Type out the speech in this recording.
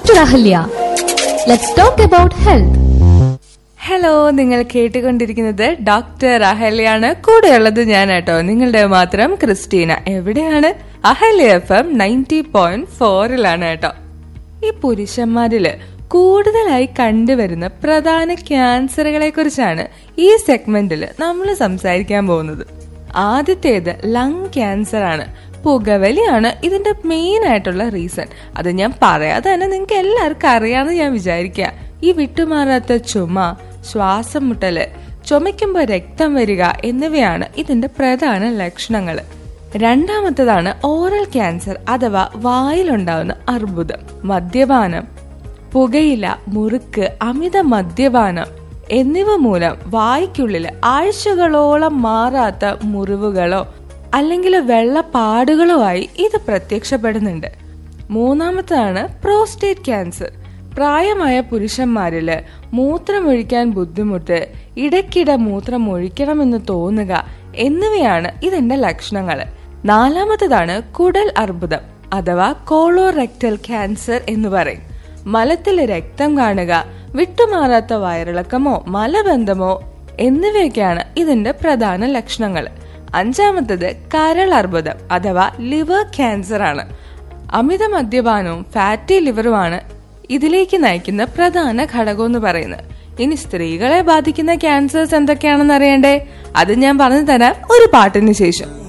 Dr. Ahalya. Let's talk about health. Hello നിങ്ങൾ കേട്ടുകൊണ്ടിരിക്കുന്നത് doctor അഹല്യാണ് കൂടെയുള്ളത് ഞാനാട്ടോ നിങ്ങളുടെ മാത്രം ക്രിസ്റ്റീന എവിടെയാണ് Ahalya F M ninety point ഫോറിലാണ് കേട്ടോ ഈ പുരുഷന്മാരില് കൂടുതലായി കണ്ടുവരുന്ന പ്രധാന ക്യാൻസറുകളെ കുറിച്ചാണ് ഈ സെഗ്മെന്റിൽ നമ്മൾ സംസാരിക്കാൻ പോകുന്നത് ആദ്യത്തേത് ലങ് ക്യാൻസർ ആണ് പുകവലിയാണ് ഇതിന്റെ മെയിൻ ആയിട്ടുള്ള റീസൺ അത് ഞാൻ പറയാതെ തന്നെ നിങ്ങൾക്ക് എല്ലാവർക്കും അറിയാമെന്ന് ഞാൻ വിചാരിക്കുക ഈ വിട്ടുമാറാത്ത ചുമ ശ്വാസം മുട്ടല് ചുമയ്ക്കുമ്പോൾ രക്തം വരിക എന്നിവയാണ് ഇതിന്റെ പ്രധാന ലക്ഷണങ്ങൾ രണ്ടാമത്തതാണ് ഓറൽ ക്യാൻസർ അഥവാ വായിലുണ്ടാവുന്ന അർബുദം മദ്യപാനം പുകയില മുറുക്ക് അമിത മദ്യപാനം എന്നിവ മൂലം വായ്ക്കുള്ളിൽ ആഴ്ചകളോളം മാറാത്ത മുറിവുകളോ അല്ലെങ്കിൽ വെള്ളപ്പാടുകളോ ആയി ഇത് പ്രത്യക്ഷപ്പെടുന്നുണ്ട് മൂന്നാമതാണ് പ്രോസ്റ്റേറ്റ് ക്യാൻസർ പ്രായമായ പുരുഷന്മാരില് മൂത്രമൊഴിക്കാൻ ബുദ്ധിമുട്ട് ഇടയ്ക്കിടെ മൂത്രം ഒഴിക്കണമെന്ന് തോന്നുക എന്നിവയാണ് ഇതിന്റെ ലക്ഷണങ്ങൾ നാലാമത്തതാണ് കുടൽ അർബുദം അഥവാ കോളോറെക്ടൽ ക്യാൻസർ എന്ന് പറയും മലത്തിൽ രക്തം കാണുക വിട്ടുമാറാത്ത വയറിളക്കമോ മലബന്ധമോ എന്നിവയൊക്കെയാണ് ഇതിന്റെ പ്രധാന ലക്ഷണങ്ങൾ അഞ്ചാമത്തത് കരൾ അർബുദം അഥവാ ലിവർ ക്യാൻസർ ആണ് അമിത മദ്യപാനവും ഫാറ്റി ലിവറുമാണ് ഇതിലേക്ക് നയിക്കുന്ന പ്രധാന ഘടകം എന്ന് പറയുന്നത് ഇനി സ്ത്രീകളെ ബാധിക്കുന്ന ക്യാൻസേഴ്സ് എന്തൊക്കെയാണെന്ന് അറിയണ്ടേ അത് ഞാൻ പറഞ്ഞു തരാം ഒരു പാട്ടിന് ശേഷം